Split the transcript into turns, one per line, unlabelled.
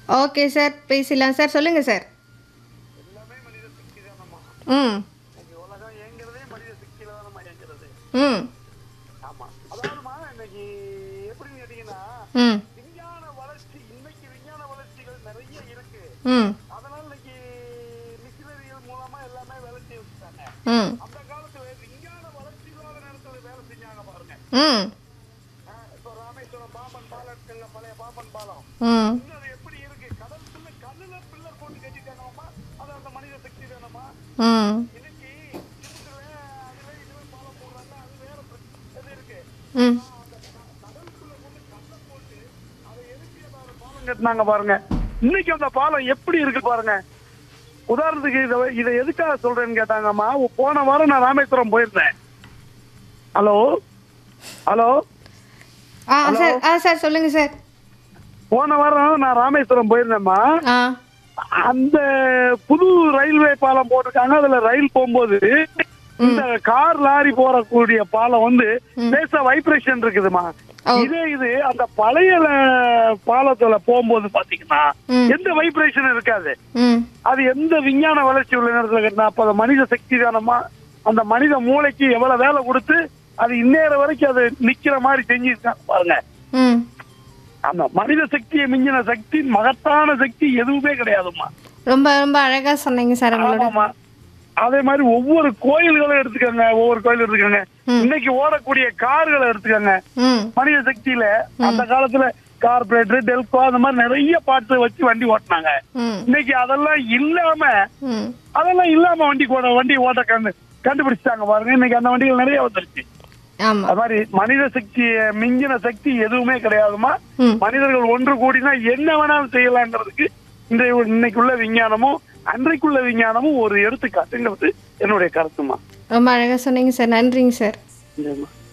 Okay sir பேசிடலாம் sir சொல்லுங்கள் sir
எல்லாமே மனித சக்தி தானம்மா
ம்
இன்னைக்கு உலகம் இயங்குறதே மனித சக்தியில தானம்மா இயங்குறது
ம்
ஆமா அதாவதுமா இன்னைக்கு எப்படின்னு கேட்டீங்கன்னா
ம்
விஞ்ஞான வளர்ச்சி இன்னைக்கு விஞ்ஞான வளர்ச்சிகள் நிறைய இருக்கு
ம்
அதனால இன்னைக்கு மிஷினரிகள் மூலமா எல்லாமே வேலை செய்ய வச்சுட்டாங்க
ம்
அந்த காலத்துல விஞ்ஞான வளர்ச்சி இல்லாத நேரத்துல வேலை செஞ்சாங்க பாருங்க
ம்
ஆஹ் இப்ப ராமேஸ்வரம் பாம்பன் பாலம் இருக்குல்ல பழைய பாம்பன் பாலம்
ம்
இன்னும் அது எப்படி இருக்கு கடலுக்குள்ள கல்லுல பில்லர் போட்டு கட்டிட்டாங்கம்மா அது அந்த மனித சக்தி தானம்மா
ம்
இன்னைக்கு சிமெண்ட்ல அதுல இதுல பாலம் போடுறாங்க அது வேற பிரச்சனை இது இருக்கு
ம்
கட்டினாங்க பாருங்க இன்னைக்கு அந்த பாலம் எப்படி இருக்கு பாருங்க உதாரணத்துக்கு இதை இதை எதுக்காக சொல்றேன்னு கேட்டாங்கம்மா போன வாரம் நான் ராமேஸ்வரம் போயிருந்தேன் ஹலோ ஹலோ
ஆ சார் ஆ சார் சொல்லுங்கள் சார்
போன வாரம் நான் ராமேஸ்வரம் போயிருந்தேன்மா
ஆ
அந்த புது ரயில்வே பாலம் போட்டிருக்காங்க அதுல ரயில் போகும்போது இந்த கார் லாரி போறக்கூடிய பாலம் வந்து லேசா வைப்ரேஷன் இருக்குதுமா
ஓ.
இதே இது அந்த பழைய ல- பாலத்துல போகும்போது பாத்தீங்கன்னா
ம்.
எந்த வைப்ரேஷன் இருக்காது
ம்
அது எந்த விஞ்ஞான வளர்ச்சி உள்ள நேரத்துல கட்டினா அப்ப அது மனித சக்தி தானமா அந்த மனித மூளைக்கு எவ்வளவு வேலை கொடுத்து அது இந்நேரம் வரைக்கும் அது நிக்கிற மாதிரி செஞ்சிருக்காங்க பாருங்க
ம்
அந்த மனித சக்தியை மிஞ்சின சக்தி மகத்தான சக்தி எதுவுமே கிடையாதும்மா
ரொம்ப ரொம்ப அழகாக சொன்னீங்க சார் உங்களோட
ஆமாமா அதே மாதிரி ஒவ்வொரு கோயில்களும் எடுத்துக்கோங்க ஒவ்வொரு கோயில் எடுத்துக்கோங்க இன்னைக்கு ஓடக்கூடிய கார்களை எடுத்துக்கோங்க
ம்
மனித சக்தியில அந்த காலத்துல கார்பரேட்டர் டெல்கோ அந்த மாதிரி நிறைய பாட்டு வச்சு வண்டி ஓட்டினாங்க
ம்
இன்னைக்கு அதெல்லாம் இல்லாம
ம்
அதெல்லாம் இல்லாம வண்டி ஓட வண்டி ஓட்ட கண்டு கண்டுபிடிச்சிட்டாங்க பாருங்க இன்னைக்கு அந்த வண்டிகள் நிறைய வந்துருச்சு
ஆமாம்
அது மாதிரி மனித சக்தி மிஞ்சின சக்தி எதுவுமே கிடையாதுமா
ம்
மனிதர்கள் ஒன்று கூடினா என்ன வேணாலும் செய்யலாங்கிறதுக்கு இன்றைய இன்னைக்குள்ள விஞ்ஞானமும் அன்றைக்குள்ள விஞ்ஞானமும் ஒரு எடுத்துக்காட்டுங்கிறது என்னுடைய கருத்துமா
ரொம்ப அழகாக சொன்னீங்க சார் நன்றிங்க சார்
நன்றிம்மா.